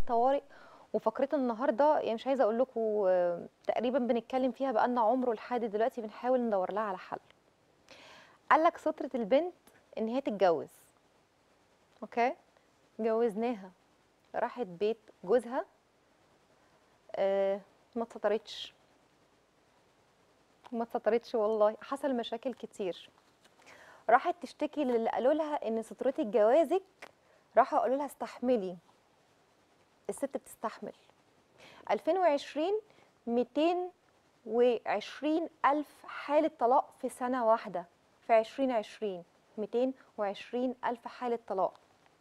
الطوارئ وفقرتنا النهارده يعني مش عايزه اقول لكم آه، تقريبا بنتكلم فيها بقالنا عمره لحد دلوقتي بنحاول ندور لها على حل قال لك سترة البنت ان هي تتجوز اوكي جوزناها راحت بيت جوزها آه ما اتسطرتش ما اتسطرتش والله حصل مشاكل كتير راحت تشتكي للي قالوا لها ان سترتك جوازك راحوا قالوا لها استحملي الست بتستحمل 2020 220 ألف حالة طلاق في سنة واحدة في 2020 220 ألف حالة طلاق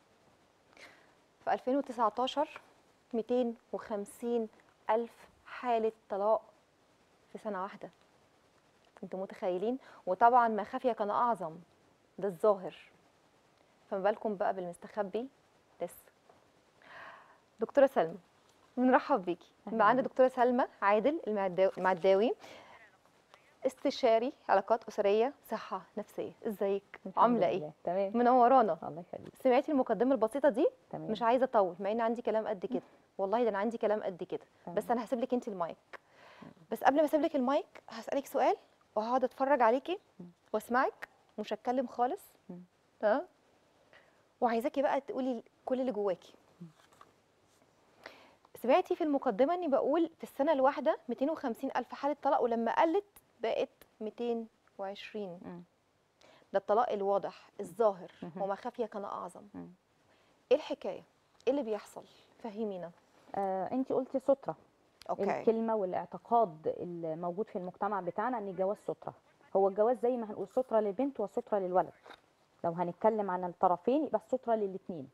في 2019 250 ألف حالة طلاق في سنة واحدة انتوا متخيلين وطبعا ما خفي كان أعظم ده الظاهر فما بالكم بقى بالمستخبي لسه دكتورة سلمى بنرحب بيكي أهلاً معانا بيك. دكتورة سلمى عادل المعداوي المعداوي استشاري علاقات أسرية صحة نفسية ازيك الحمد عاملة ايه لله. تمام منورانا الله يخليك سمعتي المقدمة البسيطة دي تمام مش عايزة اطول مع ان عندي كلام قد كده والله ده انا عندي كلام قد كده تمام. بس انا هسيب لك انت المايك بس قبل ما اسيب لك المايك هسألك سؤال وهقعد اتفرج عليكي مم. واسمعك مش هتكلم خالص مم. ها وعايزاكي بقى تقولي كل اللي جواكي سمعتي في المقدمة اني بقول في السنة الواحدة 250 ألف حالة طلاق ولما قلت بقت 220 مم. ده الطلاق الواضح الظاهر مهم. وما خفي كان أعظم مم. ايه الحكاية؟ ايه اللي بيحصل؟ فهمينا آه انت قلتي ستره اوكي الكلمه والاعتقاد الموجود في المجتمع بتاعنا ان الجواز ستره هو الجواز زي ما هنقول ستره للبنت وستره للولد لو هنتكلم عن الطرفين يبقى الستره للاثنين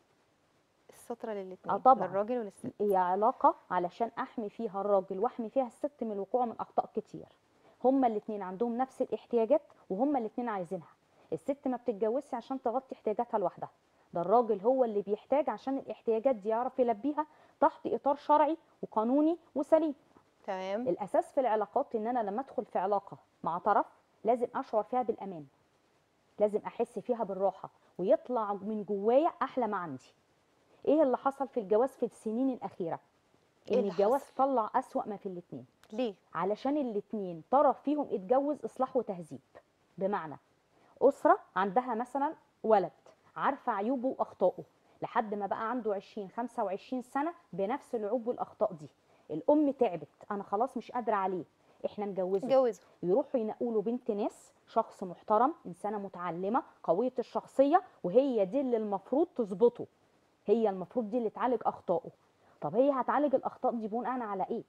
السترة للاتنين آه طبعاً. للراجل وللست هي علاقه علشان احمي فيها الراجل واحمي فيها الست من الوقوع من اخطاء كتير هما الاثنين عندهم نفس الاحتياجات وهما الاثنين عايزينها الست ما بتتجوزش عشان تغطي احتياجاتها لوحدها ده الراجل هو اللي بيحتاج عشان الاحتياجات دي يعرف يلبيها تحت اطار شرعي وقانوني وسليم تمام الاساس في العلاقات ان انا لما ادخل في علاقه مع طرف لازم اشعر فيها بالامان لازم احس فيها بالراحه ويطلع من جوايا احلى ما عندي ايه اللي حصل في الجواز في السنين الاخيره إيه ان اللي الجواز حصل؟ طلع اسوا ما في الاتنين ليه؟ علشان الاتنين طرف فيهم اتجوز اصلاح وتهذيب بمعنى اسره عندها مثلا ولد عارفه عيوبه واخطائه لحد ما بقى عنده 20 25 سنه بنفس العيوب والاخطاء دي الام تعبت انا خلاص مش قادره عليه احنا نجوزه اتجوزوا يروحوا ينقوا له بنت ناس شخص محترم انسانه متعلمه قويه الشخصيه وهي دي اللي المفروض تظبطه هي المفروض دي اللي تعالج اخطائه طب هي هتعالج الاخطاء دي بناء على ايه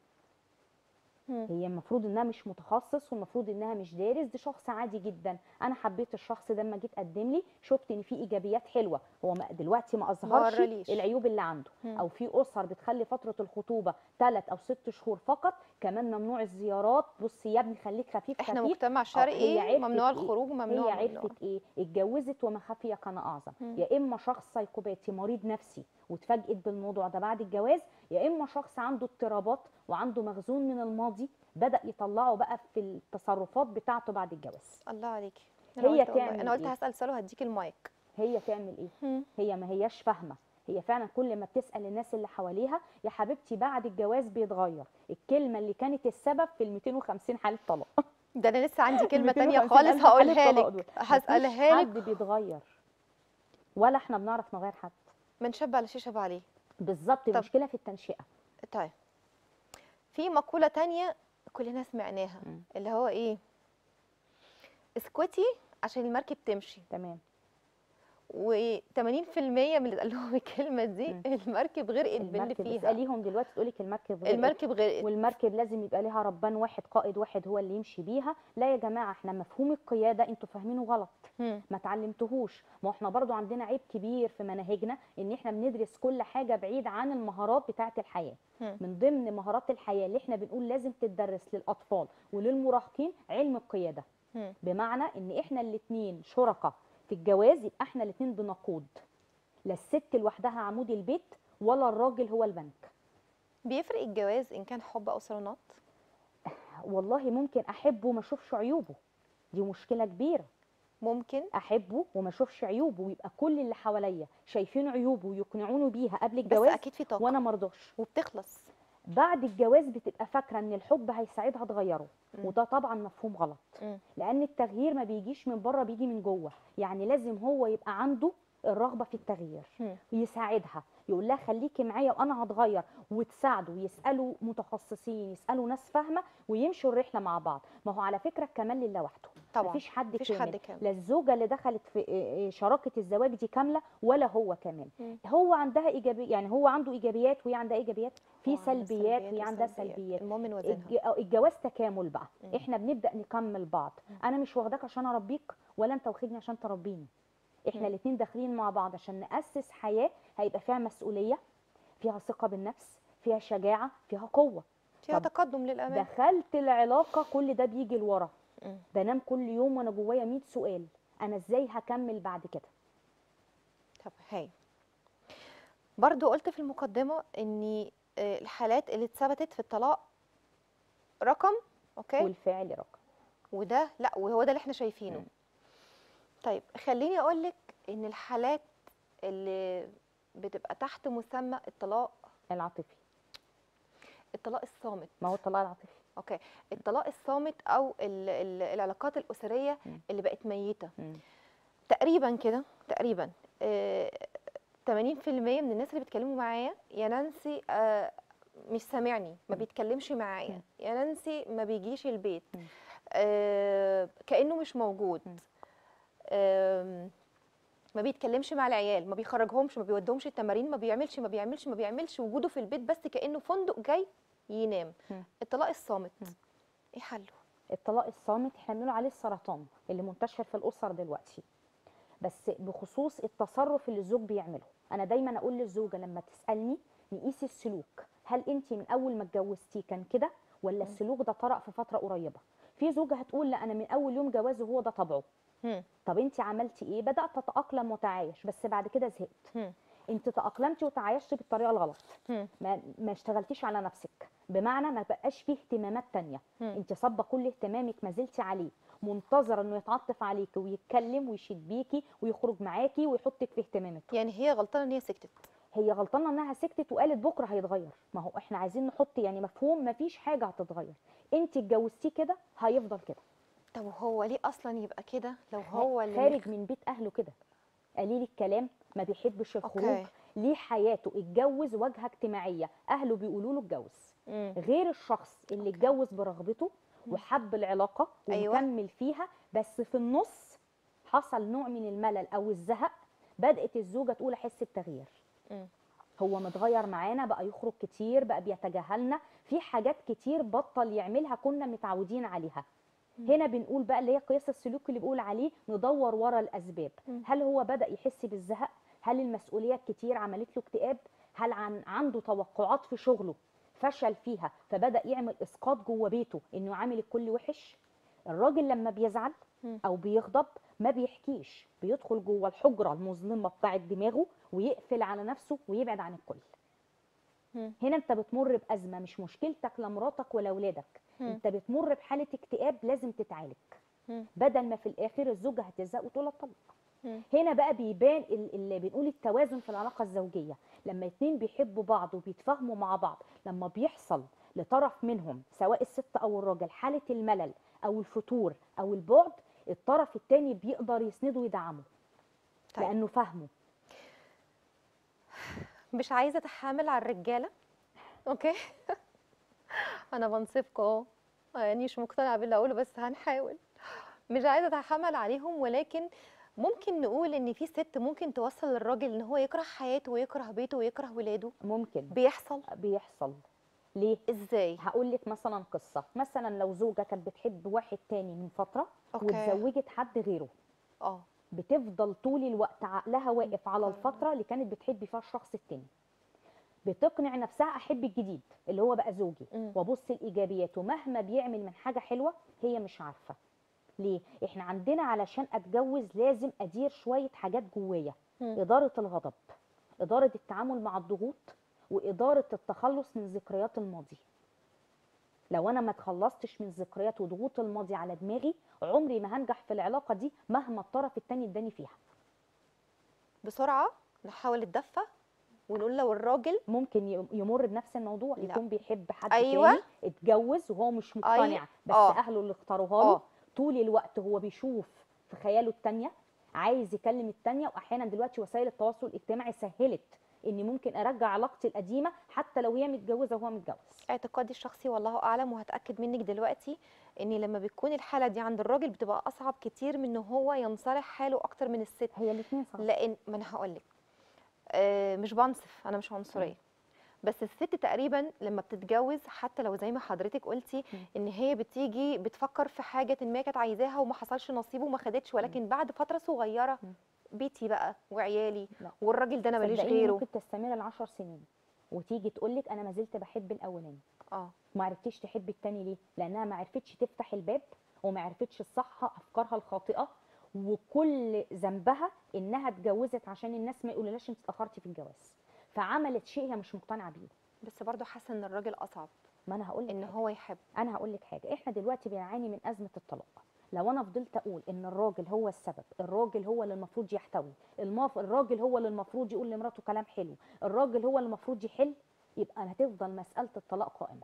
مم. هي المفروض انها مش متخصص والمفروض انها مش دارس دي شخص عادي جدا انا حبيت الشخص ده لما جيت قدم لي شفت ان في ايجابيات حلوه هو ما دلوقتي ما اظهرش وراليش. العيوب اللي عنده مم. او في اسر بتخلي فتره الخطوبه ثلاث او ست شهور فقط كمان ممنوع الزيارات بصي يا ابني خليك خفيف احنا خفيف مجتمع هي شرقي عرفت ممنوع إيه؟ الخروج وممنوع هي ممنوع. عرفت ايه اتجوزت وما خفي كان اعظم مم. يا اما شخص سايكوباتي مريض نفسي واتفاجئت بالموضوع ده بعد الجواز يا اما شخص عنده اضطرابات وعنده مخزون من الماضي بدا يطلعه بقى في التصرفات بتاعته بعد الجواز الله عليكي أنا هي قلت والله- تعمل انا قلت إيه؟ هسأل سؤال وهديك المايك هي تعمل ايه مم. هي ما هياش فاهمه هي فعلا كل ما بتسال الناس اللي حواليها يا حبيبتي بعد الجواز بيتغير الكلمه اللي كانت السبب في ال 250 حاله طلاق ده انا لسه عندي كلمة تانية 250 خالص ألف حالة هقولها طلاق لك دول. هسألها مفيش لك حد بيتغير ولا احنا بنعرف نغير حد من شاب على شيشب عليه بالظبط طب. المشكله في التنشئه طيب في مقولة تانية كلنا سمعناها مم. اللي هو ايه اسكتي عشان المركب تمشي تمام و80% من اللي قال لهم الكلمة دي مم. المركب غرقت باللي المركب فيها اساليهم دلوقتي تقول لك المركب غرقت. المركب غرقت والمركب لازم يبقى ليها ربان واحد قائد واحد هو اللي يمشي بيها لا يا جماعه احنا مفهوم القياده انتوا فاهمينه غلط مم. ما تعلمتهوش ما احنا برضو عندنا عيب كبير في مناهجنا ان احنا بندرس كل حاجه بعيد عن المهارات بتاعه الحياه مم. من ضمن مهارات الحياه اللي احنا بنقول لازم تدرس للاطفال وللمراهقين علم القياده مم. بمعنى ان احنا الاثنين شركاء في الجواز يبقى احنا الاثنين بنقود لا الست لوحدها عمود البيت ولا الراجل هو البنك بيفرق الجواز ان كان حب او صالونات والله ممكن احبه وما اشوفش عيوبه دي مشكله كبيره ممكن احبه وما اشوفش عيوبه ويبقى كل اللي حواليا شايفين عيوبه ويقنعوني بيها قبل بس الجواز اكيد في طاقه وانا مرضاش وبتخلص بعد الجواز بتبقى فاكره ان الحب هيساعدها تغيره مم. وده طبعا مفهوم غلط مم. لان التغيير ما بيجيش من بره بيجي من جوه يعني لازم هو يبقى عنده الرغبه في التغيير مم. يساعدها يقول لها خليكي معايا وانا هتغير وتساعده يسالوا متخصصين يسالوا ناس فاهمه ويمشوا الرحله مع بعض ما هو على فكره الكمال لله وحده طبعا مفيش حد مفيش كامل حد كامل. لا الزوجه اللي دخلت في إيه إيه شراكه الزواج دي كامله ولا هو كامل مم. هو عندها ايجابي يعني هو عنده ايجابيات وهي عندها ايجابيات في هو عنده سلبيات وهي عندها وسلبيات. سلبيات المهم نوازنها الج- أو الجواز تكامل بقى مم. احنا بنبدا نكمل بعض انا مش واخداك عشان اربيك ولا انت واخدني عشان تربيني احنا مم. الاتنين داخلين مع بعض عشان ناسس حياه هيبقى فيها مسؤوليه فيها ثقه بالنفس فيها شجاعه فيها قوه فيها طب تقدم للامام دخلت العلاقه كل ده بيجي لورا مم. بنام كل يوم وانا جوايا 100 سؤال انا ازاي هكمل بعد كده طب هاي برضو قلت في المقدمة ان آه، الحالات اللي اتثبتت في الطلاق رقم اوكي والفعل رقم وده لا وهو ده اللي احنا شايفينه مم. طيب خليني اقول لك ان الحالات اللي بتبقى تحت مسمى الطلاق العاطفي الطلاق الصامت ما هو الطلاق العاطفي اوكي الطلاق الصامت او ال ال العلاقات الاسريه مم. اللي بقت ميته مم. تقريبا كده تقريبا آه، 80% من الناس اللي بيتكلموا معايا يا نانسي آه، مش سامعني ما مم. بيتكلمش معايا مم. يا نانسي ما بيجيش البيت مم. آه، كأنه مش موجود مم. آم، ما بيتكلمش مع العيال ما بيخرجهمش ما بيودهمش التمارين ما بيعملش ما بيعملش ما بيعملش وجوده في البيت بس كأنه فندق جاي ينام مم. الطلاق الصامت مم. ايه حله الطلاق الصامت احنا بنقول عليه السرطان اللي منتشر في الاسر دلوقتي بس بخصوص التصرف اللي الزوج بيعمله انا دايما اقول للزوجه لما تسالني نقيس السلوك هل انت من اول ما اتجوزتي كان كده ولا السلوك ده طرأ في فتره قريبه في زوجه هتقول لا انا من اول يوم جوازه هو ده طبعه مم. طب انت عملتي ايه بدات اتاقلم وتعايش بس بعد كده زهقت مم. انت تاقلمتي وتعايشتي بالطريقه الغلط مم. ما, ما اشتغلتيش على نفسك بمعنى ما بقاش فيه اهتمامات تانية مم. انت صابه كل اهتمامك ما زلتي عليه منتظره انه يتعاطف عليكي ويتكلم ويشيد بيكي ويخرج معاكي ويحطك في اهتمامك يعني هي غلطانه ان هي سكتت هي غلطانه انها سكتت وقالت بكره هيتغير ما هو احنا عايزين نحط يعني مفهوم ما فيش حاجه هتتغير انت اتجوزتيه كده هيفضل كده طب وهو ليه اصلا يبقى كده لو هو اللي خارج من بيت اهله كده قليل الكلام ما بيحبش الخروج أوكي. ليه حياته اتجوز واجهه اجتماعيه اهله بيقولوا له اتجوز مم. غير الشخص اللي اتجوز برغبته وحب العلاقه أيوة. ومكمل فيها بس في النص حصل نوع من الملل او الزهق بدات الزوجه تقول احس بتغيير مم. هو متغير معانا بقى يخرج كتير بقى بيتجاهلنا في حاجات كتير بطل يعملها كنا متعودين عليها هنا بنقول بقى اللي هي قياس السلوك اللي بيقول عليه ندور ورا الاسباب مم. هل هو بدا يحس بالزهق هل المسؤوليه الكتير عملت له اكتئاب هل عن عنده توقعات في شغله فشل فيها فبدا يعمل اسقاط جوه بيته انه عامل الكل وحش الراجل لما بيزعل مم. او بيغضب ما بيحكيش بيدخل جوه الحجره المظلمه بتاعه دماغه ويقفل على نفسه ويبعد عن الكل مم. هنا انت بتمر بازمه مش مشكلتك لا مراتك ولا اولادك مم. انت بتمر بحاله اكتئاب لازم تتعالج مم. بدل ما في الاخر الزوجه هتزهق وتقول الطلاق مم. هنا بقى بيبان ال- اللي بنقول التوازن في العلاقه الزوجيه لما اتنين بيحبوا بعض وبيتفاهموا مع بعض لما بيحصل لطرف منهم سواء الست او الراجل حاله الملل او الفتور او البعد الطرف التاني بيقدر يسنده ويدعمه طيب. لانه فاهمه مش عايزه اتحامل على الرجاله اوكي انا بنصفكم اهو يعني مش مقتنعه باللي اقوله بس هنحاول مش عايزه اتحامل عليهم ولكن ممكن نقول ان في ست ممكن توصل للراجل ان هو يكره حياته ويكره بيته ويكره ولاده ممكن بيحصل بيحصل ليه ازاي هقول لك مثلا قصه مثلا لو زوجه كانت بتحب واحد تاني من فتره أوكي. واتزوجت حد غيره اه بتفضل طول الوقت عقلها واقف على الفتره اللي كانت بتحب فيها الشخص التاني بتقنع نفسها احب الجديد اللي هو بقى زوجي مم. وابص لايجابياته مهما بيعمل من حاجه حلوه هي مش عارفه ليه احنا عندنا علشان اتجوز لازم ادير شويه حاجات جوايا مم. اداره الغضب اداره التعامل مع الضغوط واداره التخلص من ذكريات الماضي لو انا ما اتخلصتش من ذكريات وضغوط الماضي على دماغي عمري ما هنجح في العلاقه دي مهما الطرف التاني اداني فيها بسرعه نحاول نتدفى ونقول لو الراجل ممكن ي- يمر بنفس الموضوع لا. يكون بيحب حد أيوة. تاني اتجوز وهو مش مقتنع بس آه. اهله اللي اختاروها له آه. طول الوقت هو بيشوف في خياله التانية عايز يكلم التانية واحيانا دلوقتي وسائل التواصل الاجتماعي سهلت اني ممكن ارجع علاقتي القديمه حتى لو هي متجوزه وهو متجوز اعتقادي الشخصي والله اعلم وهتاكد منك دلوقتي ان لما بتكون الحاله دي عند الراجل بتبقى اصعب كتير من ان هو ينصلح حاله اكتر من الست هي الاثنين صح لان ما انا هقول لك آه مش بنصف انا مش عنصريه بس الست تقريبا لما بتتجوز حتى لو زي ما حضرتك قلتي مم. ان هي بتيجي بتفكر في حاجه ما كانت عايزاها وما حصلش نصيب وما خدتش ولكن بعد فتره صغيره مم. بيتي بقى وعيالي لا. والراجل ده انا ماليش صدقيني غيره ممكن تستمر العشر سنين وتيجي تقول لك انا ما زلت بحب الاولاني اه ما عرفتش تحب التاني ليه لانها ما عرفتش تفتح الباب وما عرفتش تصحح افكارها الخاطئه وكل ذنبها انها اتجوزت عشان الناس ما يقولولهاش انت اتاخرتي في الجواز فعملت شيء هي مش مقتنعه بيه بس برضه حاسه ان الراجل اصعب ما انا هقول لك ان هو يحب انا هقول لك حاجه احنا دلوقتي بنعاني من ازمه الطلاق لو انا فضلت اقول ان الراجل هو السبب الراجل هو اللي المفروض يحتوي المف... الراجل هو اللي المفروض يقول لمراته كلام حلو الراجل هو اللي المفروض يحل يبقى هتفضل مساله الطلاق قائمه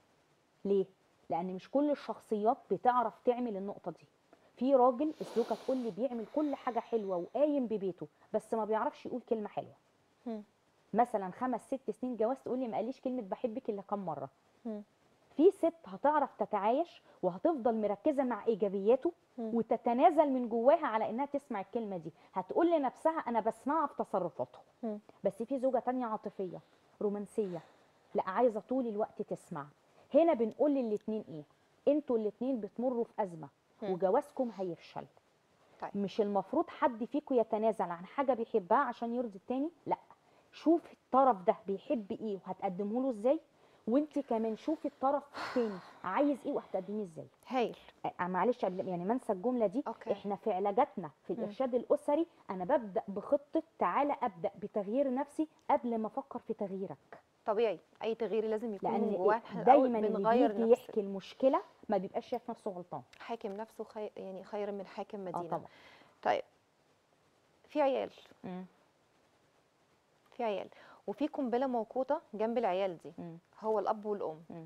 ليه لان مش كل الشخصيات بتعرف تعمل النقطه دي في راجل اسلوكه تقول لي بيعمل كل حاجه حلوه وقايم ببيته بس ما بيعرفش يقول كلمه حلوه مم. مثلا خمس ست سنين جواز تقول لي ما قاليش كلمه بحبك الا كام مره مم. في ست هتعرف تتعايش وهتفضل مركزه مع ايجابياته مم. وتتنازل من جواها على انها تسمع الكلمه دي هتقول لنفسها انا بسمعها في تصرفاته مم. بس في زوجه تانية عاطفيه رومانسيه لا عايزه طول الوقت تسمع هنا بنقول للاتنين ايه انتوا الاتنين بتمروا في ازمه مم. وجوازكم هيفشل طيب. مش المفروض حد فيكم يتنازل عن حاجه بيحبها عشان يرضي التاني لا شوف الطرف ده بيحب ايه وهتقدمه له ازاي وانت كمان شوفي الطرف التاني عايز ايه وهتقدميه ازاي هايل آه، معلش قبل يعني ما انسى الجمله دي أوكي. احنا في علاجاتنا في مم. الارشاد الاسري انا ببدا بخطه تعالى ابدا بتغيير نفسي قبل ما افكر في تغييرك طبيعي اي تغيير لازم يكون من لان جواه احنا الأول دايما اللي بنغير بيجي نفس يحكي المشكله ما بيبقاش شايف نفسه غلطان حاكم نفسه خي... يعني خير من حاكم اه مدينه طبعا طيب في عيال مم. في عيال وفي قنبله موقوته جنب العيال دي مم. هو الاب والام مم.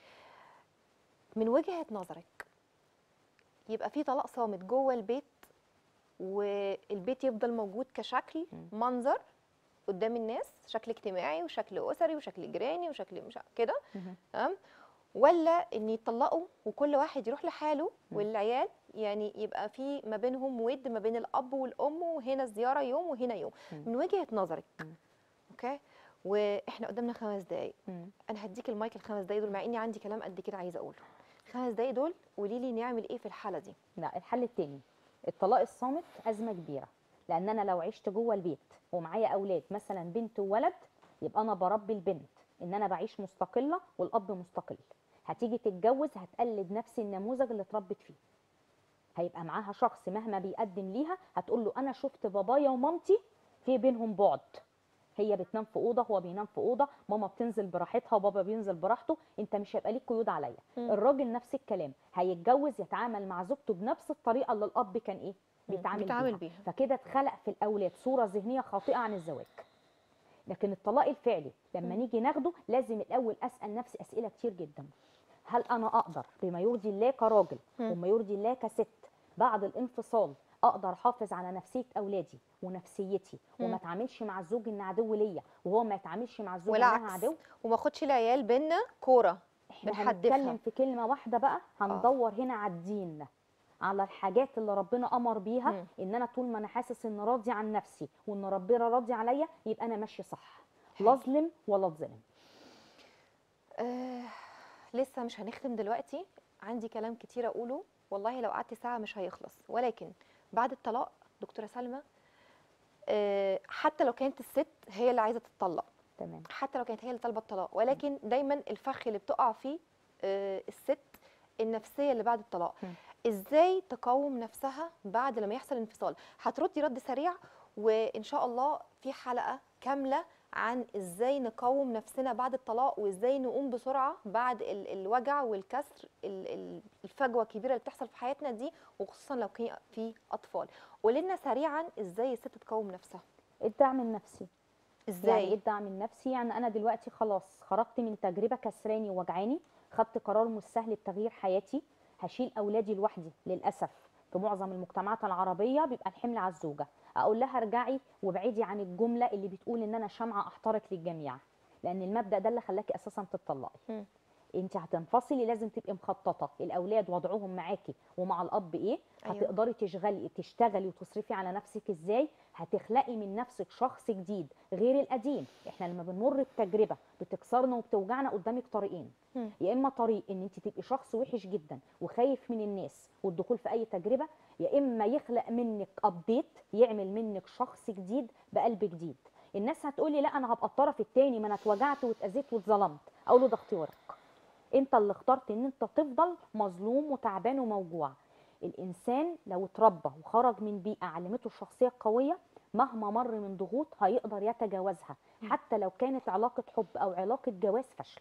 من وجهه نظرك يبقى في طلاق صامت جوه البيت والبيت يفضل موجود كشكل مم. منظر قدام الناس شكل اجتماعي وشكل اسري وشكل جيراني وشكل مش ع- كده مم. تمام ولا ان يطلقوا وكل واحد يروح لحاله مم. والعيال يعني يبقى في ما بينهم ود ما بين الاب والام وهنا زياره يوم وهنا يوم مم. من وجهه نظرك مم. اوكي واحنا قدامنا خمس دقايق مم. انا هديك المايك الخمس دقايق دول مع اني عندي كلام قد كده عايزه اقوله الخمس دقايق دول قولي لي نعمل ايه في الحاله دي لا الحل التاني الطلاق الصامت ازمه كبيره لان انا لو عشت جوه البيت ومعايا اولاد مثلا بنت وولد يبقى انا بربي البنت ان انا بعيش مستقله والاب مستقل هتيجي تتجوز هتقلد نفس النموذج اللي اتربت فيه هيبقى معاها شخص مهما بيقدم ليها هتقول له انا شفت بابايا ومامتي في بينهم بعد هي بتنام في اوضه هو بينام في اوضه ماما بتنزل براحتها وبابا بينزل براحته انت مش هيبقى ليك قيود عليا مم. الراجل نفس الكلام هيتجوز يتعامل مع زوجته بنفس الطريقه اللي الاب كان ايه مم. بيتعامل, بيتعامل بيها. بيها. فكده اتخلق في الاولاد صوره ذهنيه خاطئه عن الزواج لكن الطلاق الفعلي لما مم. نيجي ناخده لازم الاول اسال نفسي اسئله كتير جدا هل انا اقدر بما يرضي الله كراجل مم. وما يرضي الله كست بعد الانفصال اقدر احافظ على نفسيه اولادي ونفسيتي مم. وما اتعاملش مع الزوج ان عدو ليا وهو ما يتعاملش مع الزوج انها والعكس عدو وما اخدش العيال بينا كوره احنا بنحدفها. هنتكلم في كلمه واحده بقى هندور هنا على الدين على الحاجات اللي ربنا امر بيها مم. ان انا طول ما انا حاسس ان راضي عن نفسي وان ربنا راضي عليا يبقى انا ماشيه صح حلو. لا اظلم ولا اتظلم آه لسه مش هنختم دلوقتي عندي كلام كتير اقوله والله لو قعدت ساعه مش هيخلص ولكن بعد الطلاق دكتوره سلمى آه حتى لو كانت الست هي اللي عايزه تتطلق تمام حتى لو كانت هي اللي طالبه الطلاق ولكن دايما الفخ اللي بتقع فيه آه الست النفسيه اللي بعد الطلاق مم. ازاي تقاوم نفسها بعد لما يحصل انفصال هتردي رد سريع وان شاء الله في حلقه كامله عن ازاي نقاوم نفسنا بعد الطلاق وازاي نقوم بسرعه بعد ال- الوجع والكسر ال- ال- الفجوه الكبيره اللي بتحصل في حياتنا دي وخصوصا لو كان في اطفال قولي لنا سريعا ازاي الست تقاوم نفسها الدعم النفسي ازاي يعني ايه الدعم النفسي يعني انا دلوقتي خلاص خرجت من تجربه كسراني ووجعاني خدت قرار مش سهل بتغيير حياتي هشيل اولادي لوحدي للاسف في معظم المجتمعات العربيه بيبقى الحمل على الزوجه اقول لها ارجعي وابعدي عن الجمله اللي بتقول ان انا شمعه احترق للجميع لان المبدا ده اللي خلاكي اساسا تتطلقي مم. انت هتنفصلي لازم تبقي مخططه الاولاد وضعهم معاكي ومع الاب ايه أيوة. هتقدري تشغلي تشتغلي وتصرفي على نفسك ازاي هتخلقي من نفسك شخص جديد غير القديم احنا لما بنمر بتجربه بتكسرنا وبتوجعنا قدامك طريقين مم. يا اما طريق ان انت تبقي شخص وحش جدا وخايف من الناس والدخول في اي تجربه يا اما يخلق منك ابديت يعمل منك شخص جديد بقلب جديد الناس هتقولي لا انا هبقى الطرف التاني ما انا اتوجعت واتاذيت واتظلمت اقول له ده اختيارك انت اللي اخترت ان انت تفضل مظلوم وتعبان وموجوع الانسان لو اتربى وخرج من بيئه علمته الشخصيه القويه مهما مر من ضغوط هيقدر يتجاوزها حتى لو كانت علاقه حب او علاقه جواز فاشله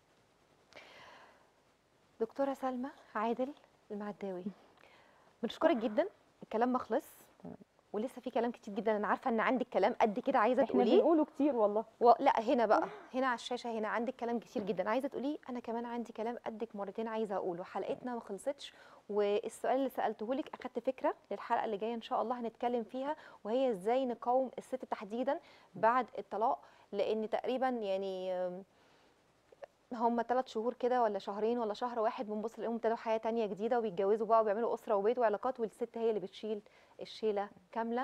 دكتوره سلمى عادل المعداوي بنشكرك جدا الكلام ما خلص ولسه في كلام كتير جدا انا عارفه ان عندك كلام قد كده عايزه احنا تقوليه بنقوله كتير والله و... لا هنا بقى هنا على الشاشه هنا عندك كلام كتير جدا عايزه تقوليه انا كمان عندي كلام قدك مرتين عايزه اقوله حلقتنا ما خلصتش والسؤال اللي سالته لك اخدت فكره للحلقه اللي جايه ان شاء الله هنتكلم فيها وهي ازاي نقاوم الست تحديدا بعد الطلاق لان تقريبا يعني آم، هم ثلاث شهور كده ولا شهرين ولا شهر واحد بنبص نلاقيهم ابتدوا حياه تانية جديده وبيتجوزوا بقى وبيعملوا اسره وبيت وعلاقات والست هي اللي بتشيل الشيله كامله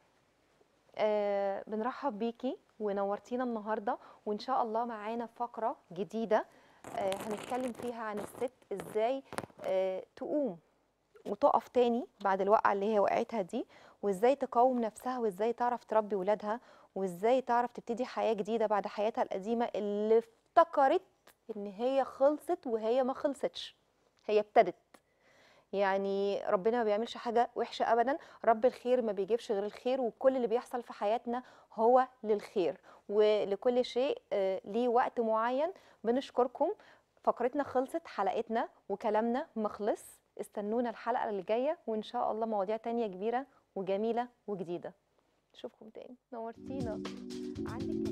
آه بنرحب بيكي ونورتينا النهارده وان شاء الله معانا فقره جديده آه هنتكلم فيها عن الست ازاي آه تقوم وتقف تاني بعد الوقعه اللي هي وقعتها دي وازاي تقاوم نفسها وازاي تعرف تربي ولادها وازاي تعرف تبتدي حياه جديده بعد حياتها القديمه اللي افتكرت ان هي خلصت وهي ما خلصتش هي ابتدت يعني ربنا ما بيعملش حاجه وحشه ابدا رب الخير ما بيجيبش غير الخير وكل اللي بيحصل في حياتنا هو للخير ولكل شيء آه، ليه وقت معين بنشكركم فقرتنا خلصت حلقتنا وكلامنا مخلص استنونا الحلقه اللي جايه وان شاء الله مواضيع تانية كبيره وجميله وجديده نشوفكم تاني نورتينا عندك